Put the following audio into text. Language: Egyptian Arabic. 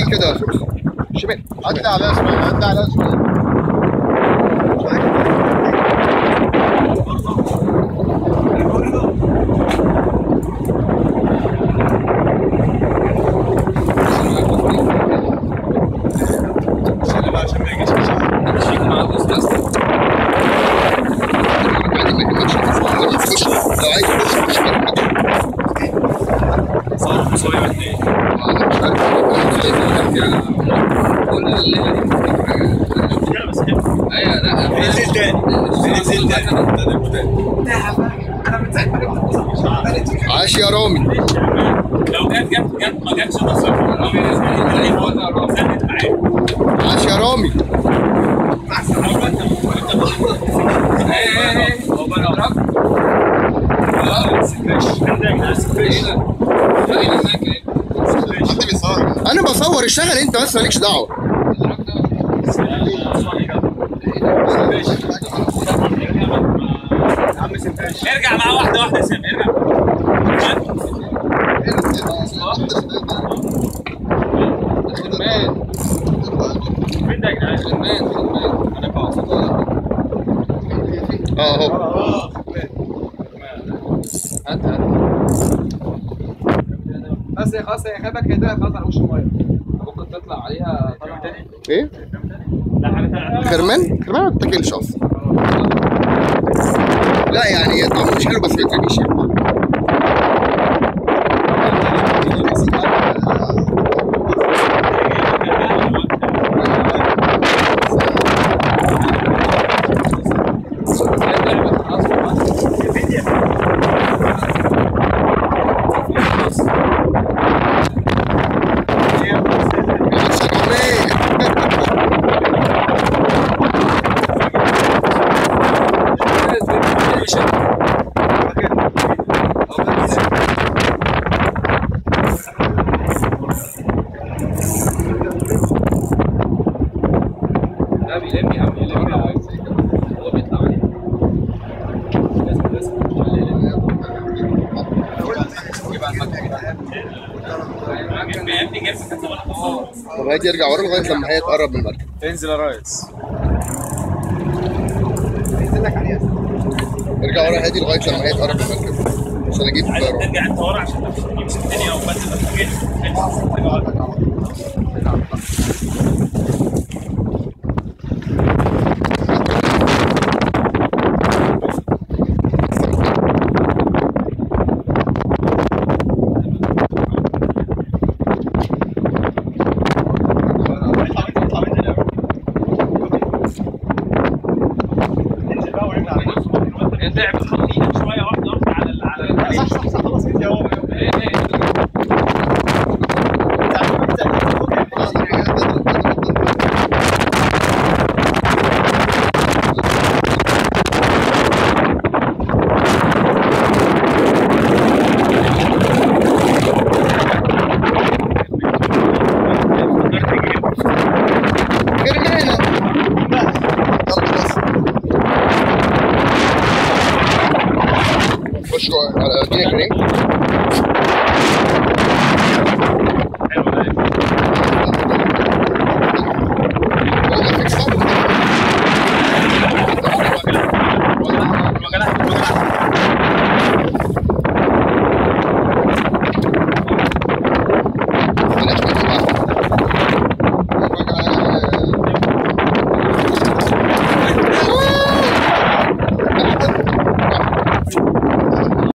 كده يا سوس شمال عدى على اسمه عدى على اسمه عشان عشان ما يجيش مش عارف. ماشيين مع الاستاذ خش لو عايز تخش خش كده. صار مصوري اثنين أنا مش عارف. كده بس كده ايوه لا ننزل تاني ننزل تاني تاني تاني عاش يا رامي لو جت جت جت ما جاتش ده صفر رامي لازم يلاقي وضع رامي سدد معاك عاش يا رامي هو انت انت ايه ايه هو بقى اقرب اه سكريش عندك سكريش لا هناك ايه حد بيصور انا بصور اشتغل انت بس مالكش دعوه ارجع معاه واحده واحده يا سامي ارجع خدمات فين ده يا جدعان خدمات خدمات انا بقى اه اهو هات هات بس هي خلاص هي خابك هي طلعت خلاص على وش الميه ممكن تطلع عليها طلع تاني ايه لا حاجه تانية خرمان خرمان ما بتاكلش اصلا لا يعني طعمه مش حلو بس ما يترميش يعني. بس يا رامي. لا بيلم يا عم يلم هو بيطلع عليه لازم لازم بيعمل جيب كذا ولا طب هادي يرجع ورا لغايه لما هي تقرب من المركب انزل يا ريس ارجع ورا هادي لغايه لما هي تقرب من المركب عشان اجيب عايز رامي. ترجع انت ورا عشان تمسك الدنيا وبس ما تفكرش انت اعمل خطينا شويه واحده واحده على ال- على ال- صح صح صح خلاص انت اهو